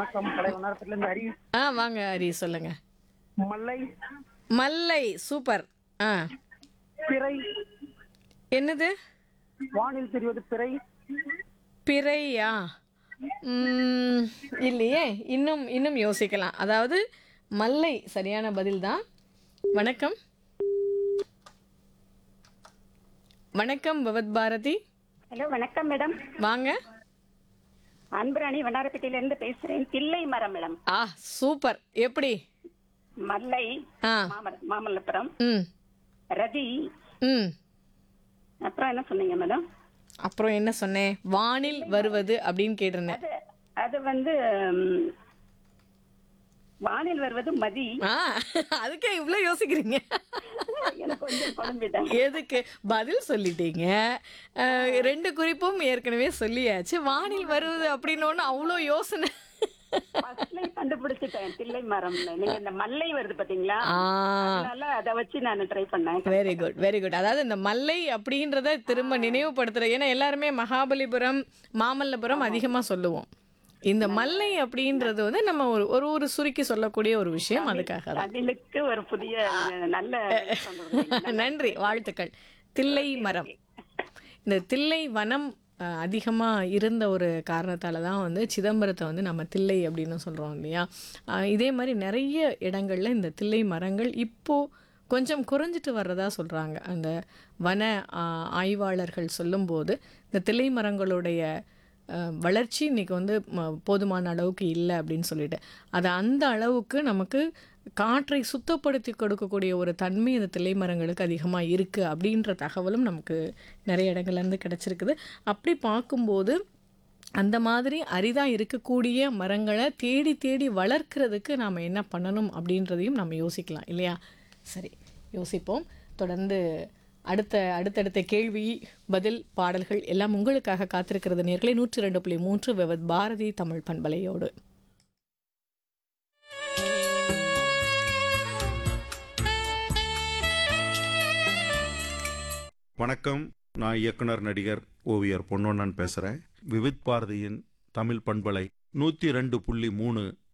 வணக்கம் கலை வண்ணாரத்துல இருந்து ஹரி ஆ வாங்க ஹரி சொல்லுங்க மல்லை மல்லை சூப்பர் ஆ பிறை என்னது வானில் தெரிவது பிறை பிறையா ம், இல்லையே இன்னும் இன்னும் யோசிக்கலாம் அதாவது மல்லை சரியான பதில் தான் வணக்கம் வணக்கம் பவத் பாரதி ஹலோ வணக்கம் மேடம் வாங்க அன்புராணி வண்ணாரப்பேட்டையில இருந்து பேசுறேன் தில்லை மரம் மேடம் ஆ சூப்பர் எப்படி மல்லை ஆ மாமரம் மாமல்லபுரம் ம் ரதி ம் அப்புறம் என்ன சொன்னீங்க மேடம் அப்புறம் என்ன சொன்னேன் வானில் வருவது அப்படின்னு கேட்டிருந்தேன் அது அது வந்து ம், வானில் வருவது மதி ஆ அதுக்கே இவ்வளோ யோசிக்கிறீங்க எனக்கு கொஞ்சம் குழம்பிட்டேன் எதுக்கு பதில் சொல்லிட்டீங்க அஹ், ரெண்டு குறிப்பும் ஏற்கனவே சொல்லியாச்சு வானில் வருவது அப்படின்னு அவ்வளோ யோசனை ஃபர்ஸ்ட்லயே கண்டுபிடிச்சிட்டேன் தில்லை மரம்ல நீங்க இந்த மல்லை வருது பாத்தீங்களா ஆ அதனால அதை வச்சு நான் ட்ரை பண்ணேன் வெரி குட் வெரி குட் அதாவது இந்த மல்லை அப்படின்றத திரும்ப நினைவுபடுத்துற ஏன்னா எல்லாருமே மகாபலிபுரம் மாமல்லபுரம் அதிகமா சொல்லுவோம் இந்த மல்லை அப்படின்றது வந்து நம்ம ஒரு ஒரு ஒரு சுருக்கி சொல்லக்கூடிய ஒரு விஷயம் அதுக்காக தான் தமிழுக்கு ஒரு புதிய அஹ், நல்ல கொண்டு வந்தீங்க. நன்றி வாழ்த்துக்கள் தில்லை மரம் இந்த தில்லை வனம் அஹ், அதிகமா இருந்த ஒரு காரணத்தால தான் வந்து சிதம்பரத்தை வந்து நம்ம தில்லை அப்படின்னு சொல்றோம் இல்லையா அஹ், இதே மாதிரி நிறைய இடங்கள்ல இந்த தில்லை மரங்கள் இப்போ கொஞ்சம் குறைஞ்சிட்டு வர்றதா சொல்றாங்க அந்த வன அஹ், ஆய்வாளர்கள் சொல்லும்போது இந்த தில்லை மரங்களுடைய அஹ், வளர்ச்சி இன்னைக்கு வந்து ம- போதுமான அளவுக்கு இல்லை அப்படின்னு சொல்லிட்டு அது அந்த அளவுக்கு நமக்கு காற்றை சுத்தப்படுத்தி கொடுக்கக்கூடிய ஒரு தன்மை இந்த தில்லை மரங்களுக்கு அதிகமாக இருக்குது அப்படின்ற தகவலும் நமக்கு நிறைய இடங்கள்ல இருந்து கிடச்சிருக்குது அப்படி பார்க்கும்போது அந்த மாதிரி அரிதாக இருக்கக்கூடிய மரங்களை தேடி தேடி வளர்க்கறதுக்கு நாம் என்ன பண்ணணும் அப்படின்றதையும் நம்ம யோசிக்கலாம் இல்லையா சரி யோசிப்போம் தொடர்ந்து அடுத்த அடுத்தடுத்த கேள்வி பதில் பாடல்கள் எல்லாம் உங்களுக்காக காத்திருக்கிறது நேர்களை நூற்றி ரெண்டு புள்ளி மூன்று விவத் பாரதி தமிழ் பண்பலையோடு வணக்கம் நான் இயக்குனர் நடிகர் ஓவியர் பொன்னொன்னன் பேசுகிறேன் விவித் பாரதியின் தமிழ் பண்பலை நூற்றி ரெண்டு புள்ளி மூணு